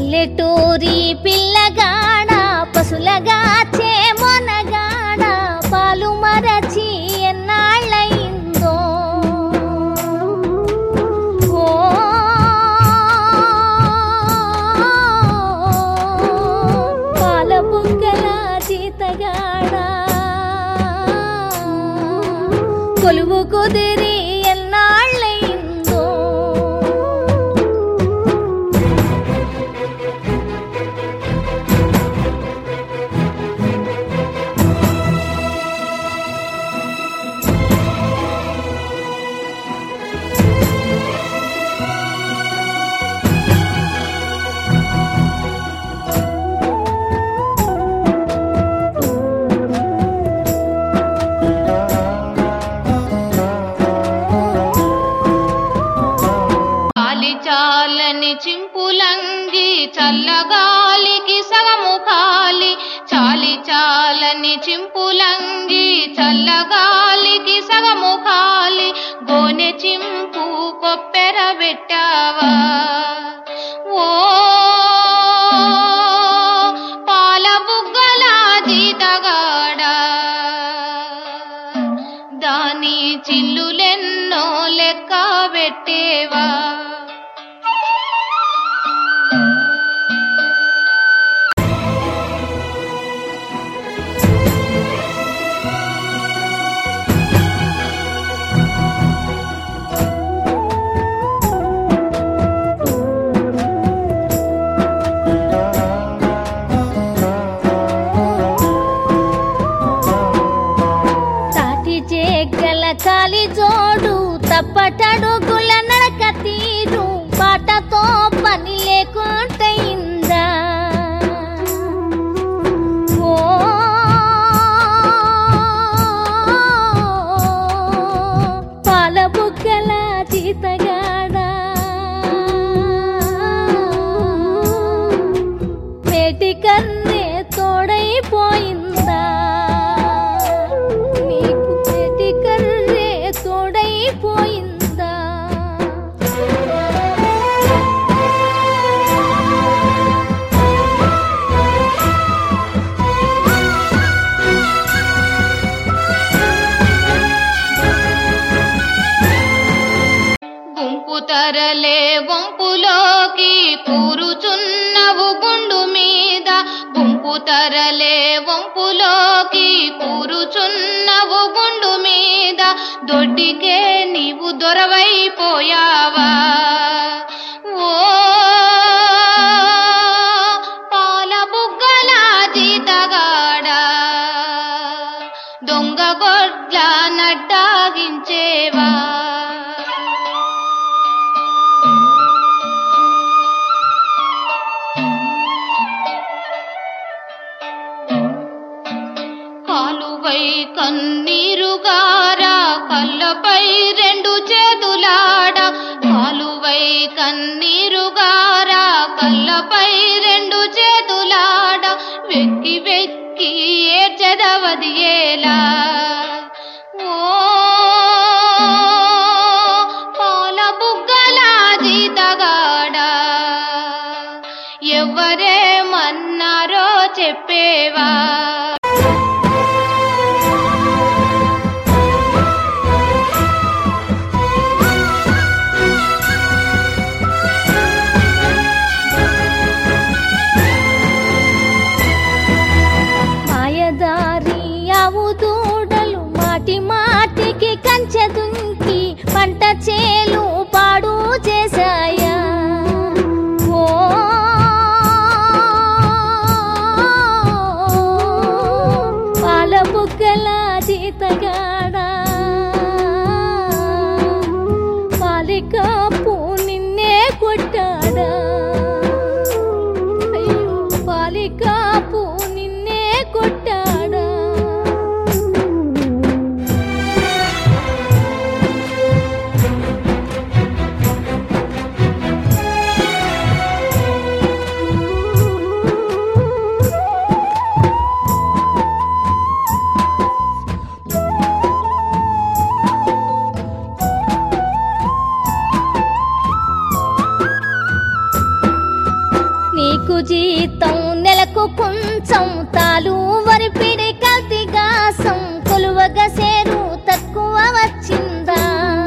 పల్లెటూరి పిల్లగాడ పశులగా చేమొనగాడ పాలు మరచి ఎన్నాళ్ళయిందో ఓ పాల బుగ్గల జీతగాడ కొలువు కుదిరి ఎన్నాళ్ళయిందో గాలి చాలని చింపులంగి చల్లగాలికి సగము ఖాలి చాలి చాలని చింపులంగి చల్లగాలికి సగము ఖాలి గోనె చింపు కొప్పెర పెట్టావా ఓ పాల బుగ్గల జీతగాడా దాని చిల్లులెన్నో లెక్క పెట్టేవా తాటి జేగల కాలి జోడు తప్పటడుగుల నడక తీరు పాటతో పని లేకుంటయిందా ఓ పాల బుగ్గల జీతగాడా మేటి కన్నే తోడైపోయిందా నీకు మేటి కర్రే తోడైపోయిందా గుంపు తరలే వంపులోకి కూరుచున్నవు గుండు మీద గుంపు తరలే వంపులోకి కూరుచున్నవు గుండు మీద దొడ్డికే నీవు దొరవైపోయావా ఓ పాల బుగ్గల జీతగాడా దొంగ గొడ్ల నడ్డాగించేవా కాలువై కన్నీరుగారా కళ్ళపై రెండు చేతులాడ కాలువై కన్నీరుగారా కళ్ళపై రెండు చేతులాడ వెక్కి వెక్కి ఏడ్చదవది ఏలా ఓ పాల బుగ్గల జీతగాడా ఎవరేమన్నారో చెప్పేవా మాయదారి ఆవు దూడలు మాటి మాటికి కంచె దుంకి పంట చేలు పాడు చేశాయా ఓ నీకు జీతం నెలకు కొంచెం తాలు వరిపిడి కల్తీగాసం కొలువగా సేరు తక్కువ వచ్చిందా